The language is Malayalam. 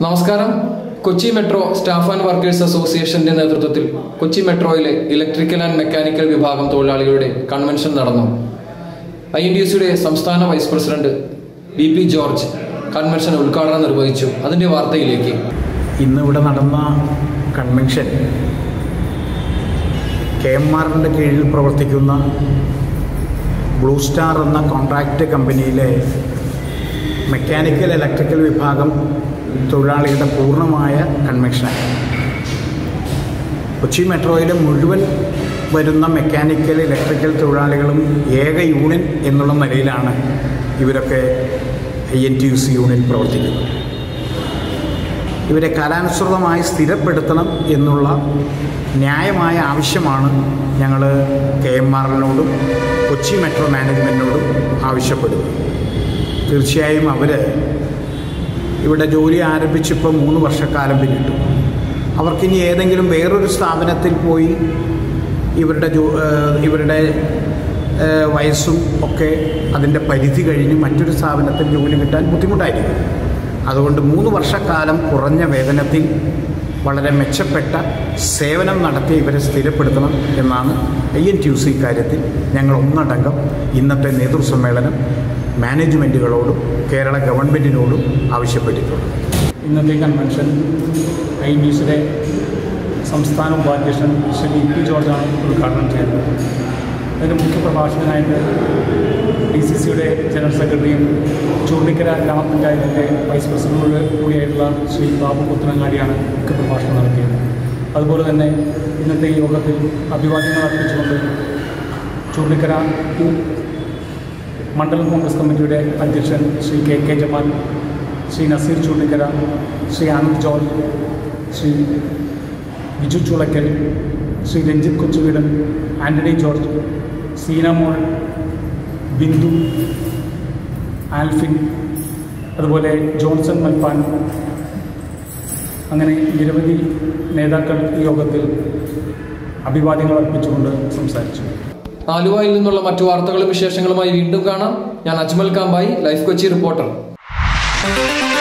നമസ്കാരം Kochi metro staff and workers അസോസിയേഷന്റെ നേതൃത്വത്തിൽ കൊച്ചി മെട്രോയിലെ ഇലക്ട്രിക്കൽ ആൻഡ് മെക്കാനിക്കൽ വിഭാഗം തൊഴിലാളികളുടെ കൺവെൻഷൻ നടന്നു ഐ എൻ ഡി എസിയുടെ സംസ്ഥാന vice president B P George convention ഉദ്ഘാടനം നിർവഹിച്ചു അതിന്റെ വാർത്തയിലേക്ക് ഇന്ന് ഇവിടെ നടന്ന കൺവെൻഷൻ കെ എം ആറിൻ്റെ കീഴിൽ പ്രവർത്തിക്കുന്ന ബ്ലൂ സ്റ്റാർ എന്ന കോൺട്രാക്റ്റ് കമ്പനിയിലെ മെക്കാനിക്കൽ ഇലക്ട്രിക്കൽ വിഭാഗം തൊഴിലാളികളുടെ പൂർണ്ണമായ കൺവെൻഷനാണ് കൊച്ചി മെട്രോയിലെ മുഴുവൻ വരുന്ന മെക്കാനിക്കൽ ഇലക്ട്രിക്കൽ തൊഴിലാളികളും ഏക യൂണിറ്റ് എന്നുള്ള നിലയിലാണ് ഇവരൊക്കെ I N T U C unit പ്രവർത്തിക്കുന്നത് ഇവരെ കാലാനുസൃതമായി സ്ഥിരപ്പെടുത്തണം എന്നുള്ള ന്യായമായ ആവശ്യമാണ് ഞങ്ങൾ കെ എം ആറിനോടും കൊച്ചി മെട്രോ മാനേജ്മെൻറ്റിനോടും ആവശ്യപ്പെടുന്നത് തീർച്ചയായും അവർ ഇവിടെ ജോലി ആരംഭിച്ചിപ്പോൾ മൂന്ന് വർഷക്കാലം പിന്നിട്ടു അവർക്കിനി ഏതെങ്കിലും വേറൊരു സ്ഥാപനത്തിൽ പോയി ഇവരുടെ ജോ ഏഹ് ഇവരുടെ ഏഹ് വയസ്സും ഒക്കെ അതിൻ്റെ പരിധി കഴിഞ്ഞ് മറ്റൊരു സ്ഥാപനത്തിൽ ജോലി കിട്ടാൻ ബുദ്ധിമുട്ടായിരിക്കും അതുകൊണ്ട് മൂന്ന് വർഷക്കാലം കുറഞ്ഞ വേതനത്തിൽ വളരെ മെച്ചപ്പെട്ട സേവനം നടത്തി ഇവരെ സ്ഥിരപ്പെടുത്തണം എന്നാണ് I N T U C കാര്യത്തിൽ ഞങ്ങൾ ഒന്നടങ്കം ഇന്നത്തെ നേതൃസമ്മേളനം മാനേജ്മെൻറ്റുകളോടും കേരള ഗവൺമെൻറ്റിനോടും ആവശ്യപ്പെട്ടിട്ടുള്ളത് ഇന്നത്തെ കൺവെൻഷൻ ഐ ന്യൂസിലെ സംസ്ഥാന ഉപാധ്യക്ഷൻ ശ്രീ പി ജോർജാണ് ഉദ്ഘാടനം ചെയ്തത് അതിൻ്റെ മുഖ്യ പ്രഭാഷകനായിട്ട് ഡി സി സിയുടെ ജനറൽ സെക്രട്ടറിയും ചൂണ്ടിക്കര ഗ്രാമപഞ്ചായത്തിൻ്റെ വൈസ് പ്രസിഡന്റ് കൂടിയായിട്ടുള്ള ശ്രീ ബാബു പുത്തനങ്ങാടിയാണ് മുഖ്യ പ്രഭാഷണം നടത്തിയത് അതുപോലെ തന്നെ ഇന്നത്തെ ഈ യോഗത്തിൽ അഭിവാദ്യങ്ങൾ അർപ്പിച്ചുകൊണ്ട് ചൂണ്ടിക്കര മണ്ഡലം കോൺഗ്രസ് കമ്മിറ്റിയുടെ അധ്യക്ഷൻ Shri K K Jamal Shri Naseer Choondikkara Shri Anand George Shri Biju Chulakkal Shri Ranjith Kochuveedan Antony George Seenamol Bindu Alphin അതുപോലെ ജോൺസൺ മൽപ്പാൻ അങ്ങനെ നിരവധി നേതാക്കൾ ഈ യോഗത്തിൽ അഭിവാദ്യങ്ങൾ അർപ്പിച്ചുകൊണ്ട് സംസാരിച്ചു ആലുവയിൽ നിന്നുള്ള മറ്റു വാർത്തകളും വിശേഷങ്ങളുമായി വീണ്ടും കാണാം ഞാൻ അജ്മൽ കാമ്പായി ലൈഫ് കൊച്ചി റിപ്പോർട്ടർ